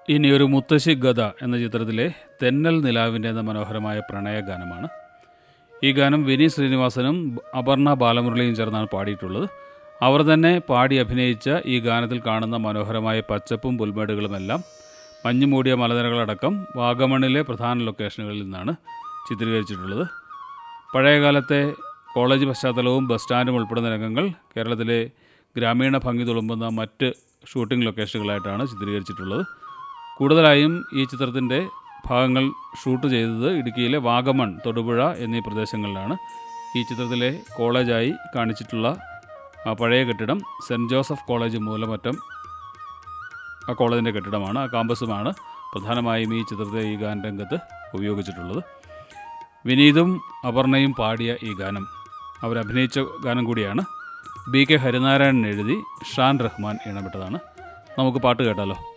ഇനി ഒരു മുത്തശ്ശി ഗത എന്ന ചിത്രത്തിലെ തെന്നൽ നിലാവിൻ്റെ എന്ന മനോഹരമായ പ്രണയഗാനമാണ് ഈ ഗാനം വിനി ശ്രീനിവാസനും അപർണ ബാലമുരളിയും ചേർന്നാണ് പാടിയിട്ടുള്ളത് അവർ തന്നെ പാടി അഭിനയിച്ച ഈ ഗാനത്തിൽ കാണുന്ന മനോഹരമായ പച്ചപ്പും പുൽമേടുകളുമെല്ലാം മഞ്ഞുമൂടിയ മലനിരകളടക്കം വാഗമണിലെ പ്രധാന ലൊക്കേഷനുകളിൽ നിന്നാണ് ചിത്രീകരിച്ചിട്ടുള്ളത് പഴയകാലത്തെ കോളേജ് പശ്ചാത്തലവും ബസ് സ്റ്റാൻഡും ഉൾപ്പെടുന്ന രംഗങ്ങൾ കേരളത്തിലെ ഗ്രാമീണ ഭംഗി തുളുമ്പുന്ന മറ്റ് ഷൂട്ടിംഗ് ലൊക്കേഷനുകളായിട്ടാണ് ചിത്രീകരിച്ചിട്ടുള്ളത് കൂടുതലായും ഈ ചിത്രത്തിൻ്റെ ഭാഗങ്ങൾ ഷൂട്ട് ചെയ്തത് ഇടുക്കിയിലെ വാഗമൺ തൊടുപുഴ എന്നീ പ്രദേശങ്ങളിലാണ് ഈ ചിത്രത്തിലെ കോളേജായി കാണിച്ചിട്ടുള്ള ആ പഴയ കെട്ടിടം സെൻറ്റ് ജോസഫ് കോളേജ് മൂലമറ്റം ആ കോളേജിൻ്റെ കെട്ടിടമാണ് ആ കാമ്പസുമാണ് പ്രധാനമായും ഈ ചിത്രത്തെ ഈ ഗാനരംഗത്ത് ഉപയോഗിച്ചിട്ടുള്ളത് വിനീതും അപർണയും പാടിയ ഈ ഗാനം അവരഭിനയിച്ച ഗാനം കൂടിയാണ് ബി കെ ഹരിനാരായണൻ എഴുതി ഷാൻ റഹ്മാൻ ഇണമിട്ടതാണ് നമുക്ക് പാട്ട് കേട്ടാലോ